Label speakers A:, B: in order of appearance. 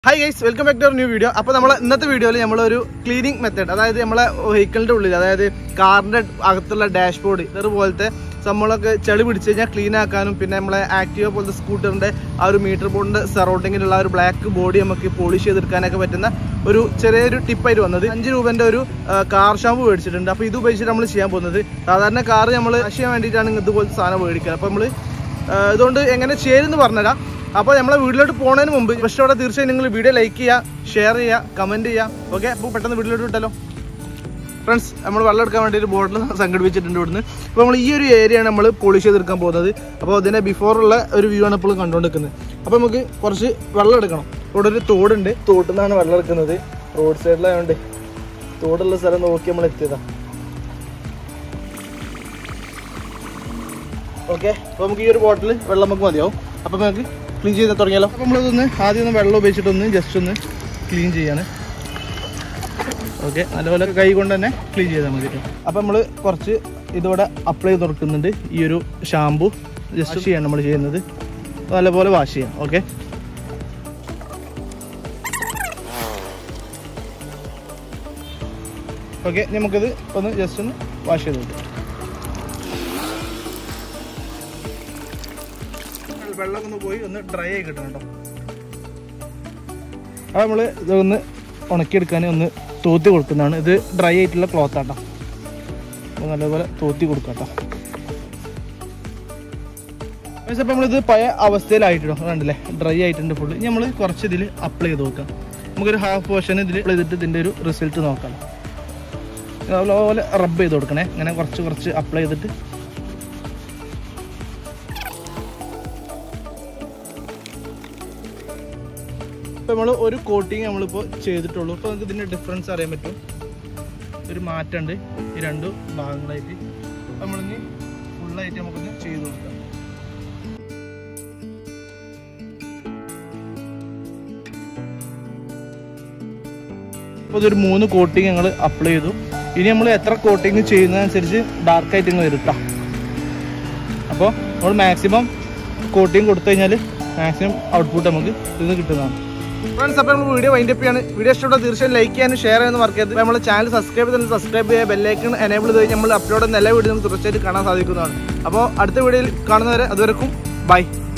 A: hi guys welcome back to new video അപ്പോൾ നമ്മൾ ഇന്നത്തെ വീഡിയോയിൽ നമ്മളൊരു ക്ലീനിങ് മെത്തേഡ് അതായത് നമ്മളെ വെഹിക്കിളിൻ്റെ ഉള്ളിൽ അതായത് കാറിൻ്റെ അകത്തുള്ള ഡാഷ്ബോർഡ് ഇതുപോലത്തെ സംഭവങ്ങളൊക്കെ ചെളി പിടിച്ച് കഴിഞ്ഞാൽ ക്ലീൻ ആക്കാനും പിന്നെ നമ്മളെ ആക്റ്റീവ പോലത്തെ സ്കൂട്ടറിൻ്റെ ആ ഒരു മീറ്റർ ബോർഡിൻ്റെ സറൗണ്ടിങ്ങിലുള്ള ഒരു ബ്ലാക്ക് ബോഡി നമുക്ക് പോളിഷ് ചെയ്തെടുക്കാനൊക്കെ പറ്റുന്ന ഒരു ചെറിയൊരു ടിപ്പായിട്ട് വന്നത് അഞ്ച് രൂപേൻ്റെ ഒരു കാർ ഷാമ്പു മേടിച്ചിട്ടുണ്ട് അപ്പോൾ ഇത് ഉപയോഗിച്ചിട്ട് നമ്മൾ ചെയ്യാൻ പോകുന്നത് സാധാരണ കാർ നമ്മൾ വാഷ് ചെയ്യാൻ വേണ്ടിയിട്ടാണ് ഇതുപോലത്തെ സാധനം മേടിക്കുക അപ്പോൾ നമ്മൾ ഇതുകൊണ്ട് എങ്ങനെ ചേരുന്ന് പറഞ്ഞുതരാം അപ്പോൾ നമ്മളെ വീട്ടിലോട്ട് പോകുന്നതിന് മുമ്പ് ഇഷ്ടത്തോടെ തീർച്ചയായും നിങ്ങൾ വീഡിയോ ലൈക്ക് ചെയ്യുക ഷെയർ ചെയ്യുക കമൻറ്റ് ചെയ്യുക ഓക്കെ അപ്പോൾ പെട്ടെന്ന് വീട്ടിലോട്ട് വിട്ടല്ലോ ഫ്രണ്ട്സ് നമ്മൾ വെള്ളം എടുക്കാൻ വേണ്ടി ഒരു ബോട്ടിൽ സംഘടിപ്പിച്ചിട്ടുണ്ട് ഇവിടുന്ന് അപ്പോൾ നമ്മൾ ഈ ഒരു ഏരിയയാണ് നമ്മൾ പോളിഷ് ചെയ്തെടുക്കാൻ പോകുന്നത് അപ്പോൾ അതിൻ്റെ ബിഫോറുള്ള ഒരു വ്യൂ ആണ് ഇപ്പോൾ കണ്ടുകൊണ്ടിരിക്കുന്നത് അപ്പോൾ നമുക്ക് കുറച്ച് വെള്ളം എടുക്കണം ഇവിടെ ഒരു തോടുണ്ട് തോട്ടിൽ നിന്നാണ് വെള്ളം എടുക്കുന്നത് റോഡ് സൈഡിലായതുകൊണ്ട് തോടുള്ള സ്ഥലം നോക്കി നമ്മൾ എത്തിയതാണ് ഓക്കെ അപ്പോൾ നമുക്ക് ഈ ഒരു ബോട്ടിൽ വെള്ളം നമുക്ക് മതിയാവും അപ്പോൾ നമുക്ക് ക്ലീൻ ചെയ്ത് തുടങ്ങിയാലോ അപ്പോൾ നമ്മളിതൊന്ന് ആദ്യം ഒന്ന് വെള്ളം ഉപയോഗിച്ചിട്ടൊന്ന് ജസ്റ്റ് ഒന്ന് ക്ലീൻ ചെയ്യാണ് ഓക്കെ നല്ലപോലെ കൈ കൊണ്ട് തന്നെ ക്ലീൻ ചെയ്താൽ മതി അപ്പോൾ നമ്മൾ കുറച്ച് ഇതോടെ അപ്ലൈ ചെയ്ത് കൊടുക്കുന്നുണ്ട് ഈ ഒരു ഷാമ്പു ജസ്റ്റ് ചെയ്യാണ് നമ്മൾ ചെയ്യുന്നത് നല്ലപോലെ വാഷ് ചെയ്യാം ഓക്കെ ഓക്കെ നമുക്കിത് ഒന്ന് ജസ്റ്റ് ഒന്ന് വാഷ് ചെയ്ത് കൊടുക്കാം വെള്ളം ഒന്ന് പോയി ഒന്ന് ഡ്രൈ ആയി കിട്ടണം കേട്ടോ അത് നമ്മൾ ഇതൊന്ന് ഉണക്കിയെടുക്കാൻ ഒന്ന് തോത്തി കൊടുക്കുന്നതാണ് ഇത് ഡ്രൈ ആയിട്ടുള്ള ക്ലോത്ത് ആട്ടോ അപ്പോൾ നല്ലപോലെ തോത്തി കൊടുക്കാം കേട്ടോ അപ്പോൾ നമ്മളിത് പഴയ അവസ്ഥയിലായിട്ടോ കണ്ടില്ലേ ഡ്രൈ ആയിട്ടുണ്ട് ഫുള്ള് ഇനി നമ്മൾ കുറച്ച് ഇതിൽ അപ്ലൈ ചെയ്ത് നോക്കാം നമുക്കൊരു ഹാഫ് പോർഷൻ ഇതിൽ അപ്ലൈ ചെയ്തിട്ട് ഇതിൻ്റെ ഒരു റിസൾട്ട് നോക്കാം അതുപോലെ റബ്ബ് ചെയ്ത് കൊടുക്കണേ ഇങ്ങനെ കുറച്ച് കുറച്ച് അപ്ലൈ ചെയ്തിട്ട് ഇപ്പോൾ നമ്മൾ ഒരു കോട്ടിങ് നമ്മളിപ്പോൾ ചെയ്തിട്ടുള്ളൂ ഇപ്പോൾ നമുക്ക് ഇതിൻ്റെ ഡിഫറൻസ് അറിയാൻ പറ്റും ഒരു മാറ്റമുണ്ട് ഈ രണ്ട് ഭാഗങ്ങളായിട്ട് നമ്മളിനി ഫുള്ളായിട്ട് നമുക്കൊന്ന് ചെയ്ത് കൊടുക്കാം ഇപ്പോൾ ഇതൊരു മൂന്ന് കോട്ടിങ് ഞങ്ങൾ അപ്ലൈ ചെയ്തു ഇനി നമ്മൾ എത്ര കോട്ടിങ് ചെയ്യുന്നതനുസരിച്ച് ഡാർക്കായിട്ട് ഇങ്ങനെ വരുത്താം അപ്പോൾ നമ്മൾ മാക്സിമം കോട്ടിങ് കൊടുത്തു കഴിഞ്ഞാൽ മാക്സിമം ഔട്ട്പുട്ട് നമുക്ക് ഇത് കിട്ടുന്നതാണ് ഫ്രണ്ട്സ് അപ്പോൾ നമ്മൾ വീഡിയോ വൈൻഡ് അപ്പ് ചെയ്യാണ് വീഡിയോ ഇഷ്ടപ്പെട്ട തീർച്ചയായും ലൈക്ക് ചെയ്യാനും ഷെയർ ചെയ്യാനും മറക്കരുത് നമ്മൾ ചാനൽ സബ്സ്ക്രൈബ് ചെയ്ത് സബ്സ്ക്രൈബ് ചെയ്യുക ബെല്ലൈക്കൺ എനേബിൾ ചെയ്ത് കഴിഞ്ഞാൽ നമ്മൾ അപ്ലോഡ് ചെയ്യുന്ന എല്ലാ വീഡിയോയും തീർച്ചയായിട്ടും കാണാൻ സാധിക്കുന്നതാണ് അപ്പോൾ അടുത്ത വീഡിയോയിൽ കാണുന്നവരെ അതുവരെക്കും ബൈ